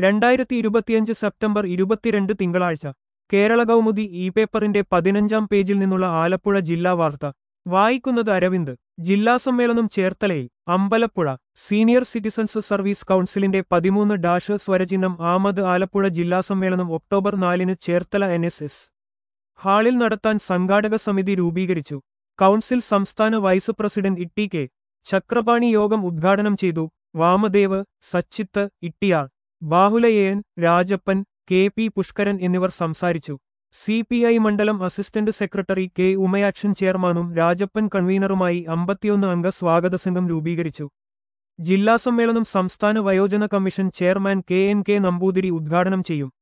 രണ്ടായിരത്തി ഇരുപത്തിയഞ്ച് സെപ്റ്റംബർ ഇരുപത്തിരണ്ട് തിങ്കളാഴ്ച കേരള കൗമുദി ഇ പേപ്പറിന്റെ പതിനഞ്ചാം പേജിൽ നിന്നുള്ള ആലപ്പുഴ ജില്ലാ വാർത്ത വായിക്കുന്നത് അരവിന്ദ് ജില്ലാ സമ്മേളനം ചേർത്തലയിൽ അമ്പലപ്പുഴ സീനിയർ സിറ്റിസൺസ് സർവീസ് കൗൺസിലിന്റെ പതിമൂന്ന് ഡാഷ് സ്വരചിഹ്നം ആമത് ആലപ്പുഴ ജില്ലാ സമ്മേളനം ഒക്ടോബർ നാലിന് ചേർത്തല എൻ എസ് എസ് ഹാളിൽ നടത്താൻ സംഘാടക സമിതി രൂപീകരിച്ചു കൗൺസിൽ സംസ്ഥാന vice president Itty K Chakrapani യോഗം ഉദ്ഘാടനം ചെയ്തു വാമദേവ് സച്ചിത്ത് ഇട്ടിയാർ ബാഹുലയേയൻ രാജപ്പൻ കെ പി പുഷ്കരൻ എന്നിവർ സംസാരിച്ചു സി പി ഐ മണ്ഡലം അസിസ്റ്റന്റ് സെക്രട്ടറി കെ ഉമയാക്ഷൻ ചെയർമാനും രാജപ്പൻ കൺവീനറുമായി അമ്പത്തിയൊന്ന് അംഗ സ്വാഗത സംഘം രൂപീകരിച്ചു ജില്ലാ സമ്മേളനം സംസ്ഥാന വയോജന commission chairman K N K Namboothiri ഉദ്ഘാടനം ചെയ്യും